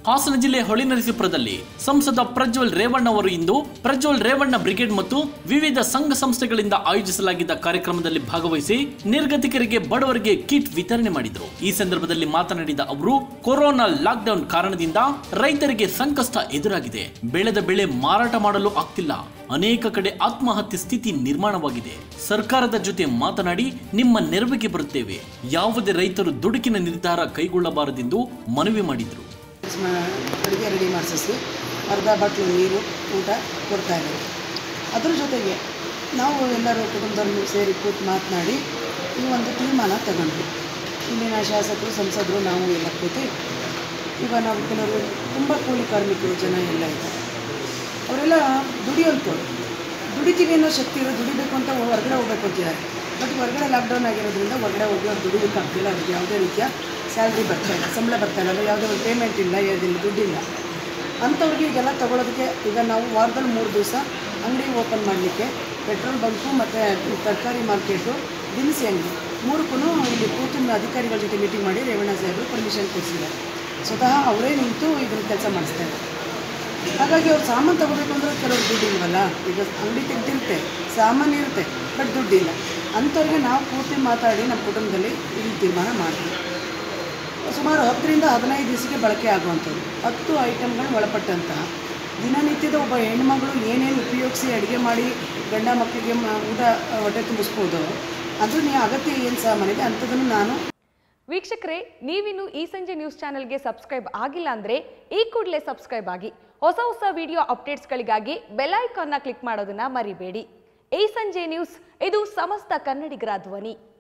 ಹಾಸನ ಜಿಲ್ಲೆ ಹೊಳೆನರಸೀಪುರದಲ್ಲಿ ಸಂಸದ ಪ್ರಜ್ವಲ್ ರೇವಣ್ಣ ಅವರು ಇಂದು ಪ್ರಜ್ವಲ್ ರೇವಣ್ಣ ಬ್ರಿಗೇಡ್ ಮತ್ತು ವಿವಿಧ ಸಂಘ ಸಂಸ್ಥೆಗಳಿಂದ ಆಯೋಜಿಸಲಾಗಿದ್ದ ಕಾರ್ಯಕ್ರಮದಲ್ಲಿ ಭಾಗವಹಿಸಿ ನಿರ್ಗತಿಕರಿಗೆ ಬಡವರಿಗೆ ಕಿಟ್ ವಿತರಣೆ ಮಾಡಿದರು ಈ ಸಂದರ್ಭದಲ್ಲಿ ಮಾತನಾಡಿದ ಅವರು ಕೊರೋನಾ ಲಾಕ್ಡೌನ್ ಕಾರಣದಿಂದ ರೈತರಿಗೆ ಸಂಕಷ್ಟ ಎದುರಾಗಿದೆ ಬೆಳೆದ ಬೆಳೆ ಮಾರಾಟ ಮಾಡಲು ಆಗ್ತಿಲ್ಲ ಅನೇಕ ಕಡೆ ಆತ್ಮಹತ್ಯೆ ಸ್ಥಿತಿ ನಿರ್ಮಾಣವಾಗಿದೆ ಸರ್ಕಾರದ ಜೊತೆ ಮಾತನಾಡಿ ನಿಮ್ಮ ನೆರವಿಗೆ ಬರುತ್ತೇವೆ ಯಾವುದೇ ರೈತರು ದುಡುಕಿನ ನಿರ್ಧಾರ ಕೈಗೊಳ್ಳಬಾರದೆಂದು ಮನವಿ ಮಾಡಿದರು ಅಡುಗೆ ರೆಡಿ ಮಾಡಿಸಿ ಅರ್ಧ ಬಾಟ್ಲು ನೀರು ಊಟ ಕೊಡ್ತಾ ಇದ್ದಾರೆ ಅದ್ರ ಜೊತೆಗೆ ನಾವು ಎಲ್ಲರೂ ಕುಟುಂಬದವ್ರು ಸೇರಿ ಕೂತು ಮಾತನಾಡಿ ಈ ಒಂದು ತೀರ್ಮಾನ ತಗೊಂಡ್ವಿ ಇಲ್ಲಿನ ಶಾಸಕರು ಸಂಸದರು ನಾವು ಎಲ್ಲ ಕೂತು ಈಗ ನಾವು ಕೆಲವರು ತುಂಬ ಕೂಲಿ ಕಾರ್ಮಿಕರು ಜನ ಎಲ್ಲ ಇದ್ದಾರೆ ಅವರೆಲ್ಲ ದುಡಿಯೋಂಥವ್ರು ದುಡಿತೀವಿ ಅನ್ನೋ ಶಕ್ತಿ ಇರೋ ದುಡಿಬೇಕು ಅಂತ ಹೊರಗಡೆ ಹೋಗ್ಬೇಕು ಅಂತಿದ್ದಾರೆ ಬಟ್ ಹೊರಗಡೆ ಲಾಕ್ಡೌನ್ ಆಗಿರೋದ್ರಿಂದ ಹೊರಗಡೆ ಹೋಗಿ ಅವ್ರು ದುಡಿಯೋಕೆ ಆಗ್ತಿಲ್ಲ ಅವ್ರಿಗೆ ಯಾವುದೇ ರೀತಿಯ ಸ್ಯಾಲ್ರಿ ಬರ್ತಾ ಇಲ್ಲ ಸಂಬಳ ಬರ್ತಾ ಇಲ್ಲ ಅಂದರೆ ಯಾವುದೇ ಒಂದು ಪೇಮೆಂಟ್ ಇಲ್ಲ ಯಾವುದಿಲ್ಲ ದುಡ್ಡಿಲ್ಲ ಅಂಥವ್ರಿಗೆ ಈಗೆಲ್ಲ ತೊಗೊಳೋದಕ್ಕೆ ಈಗ ನಾವು ವಾರದಲ್ಲಿ ಮೂರು ದಿವಸ ಅಂಗಡಿ ಓಪನ್ ಮಾಡಲಿಕ್ಕೆ ಪೆಟ್ರೋಲ್ ಬಂಕು ಮತ್ತು ತರಕಾರಿ ಮಾರ್ಕೆಟು ದಿನಸಿ ಅಂಗಡಿ ಮೂರಕ್ಕೂ ಇಲ್ಲಿ ಕೂತು ಅಧಿಕಾರಿಗಳ ಜೊತೆ ಮೀಟಿಂಗ್ ಮಾಡಿ ರೇವಣ್ಣ ಸಾಹೇಬರು ಪರ್ಮಿಷನ್ ಕೊಡಿಸಿದ್ದಾರೆ ಸ್ವತಃ ಅವರೇ ನಿಂತು ಇದನ್ನು ಕೆಲಸ ಮಾಡಿಸ್ತಾ ಇದ್ದಾರೆ ಹಾಗಾಗಿ ಅವ್ರು ಸಾಮಾನು ತಗೋಬೇಕು ಅಂದ್ರೆ ಕೆಲವ್ರು ದುಡ್ಡು ಇಲ್ವಲ್ಲ ಈಗ ಅಂಗಡಿ ತೆಗ್ದಿರುತ್ತೆ ಸಾಮಾನು ಇರುತ್ತೆ ಬಟ್ ದುಡ್ಡಿಲ್ಲ ಅಂಥವ್ರಿಗೆ ನಾವು ಪೂರ್ತಿ ಮಾತಾಡಿ ನಮ್ಮ ಕುಟುಂಬದಲ್ಲಿ ಇಲ್ಲಿ ತೀರ್ಮಾನ ಮಾಡ್ತೀವಿ ಸುಮಾರು ಹತ್ತರಿಂದ ಹದಿನೈದು ದಿವಸಕ್ಕೆ ಬಳಕೆ ಆಗುವಂಥದ್ದು ಹತ್ತು ಐಟಮ್ಗಳು ಒಳಪಟ್ಟಂತಹ ದಿನನಿತ್ಯದ ಒಬ್ಬ ಹೆಣ್ಮಗಳು ಏನೇನು ಉಪಯೋಗಿಸಿ ಅಡುಗೆ ಮಾಡಿ ಗಂಡ ಮಕ್ಕಳಿಗೆ ಮ- ಊಟ ಆ, ಹೊಟ್ಟೆ ತುಂಬಿಸ್ಬೋದು ಅದು ನೀವು ಅಗತ್ಯ ಏನು ಸಾಮಾನಿದೆ ಅಂಥದ್ದನ್ನು ನಾನು ವೀಕ್ಷಕರೇ ನೀವಿನ್ನು ಈ ಸಂಜೆ ನ್ಯೂಸ್ ಚಾನೆಲ್ಗೆ ಸಬ್ಸ್ಕ್ರೈಬ್ ಆಗಿಲ್ಲ ಅಂದ್ರೆ ಈ ಕೂಡಲೇ ಸಬ್ಸ್ಕ್ರೈಬ್ ಆಗಿ ಹೊಸ ಹೊಸ ವಿಡಿಯೋ ಅಪ್ಡೇಟ್ಸ್ಗಳಿಗಾಗಿ ಬೆಲ್ ಐಕಾನ್ನ ಕ್ಲಿಕ್ ಮಾಡೋದನ್ನ ಮರಿಬೇಡಿ ಈ ಸಂಜೆ ನ್ಯೂಸ್ ಇದು ಸಮಸ್ತ ಕನ್ನಡಿಗರ ಧ್ವನಿ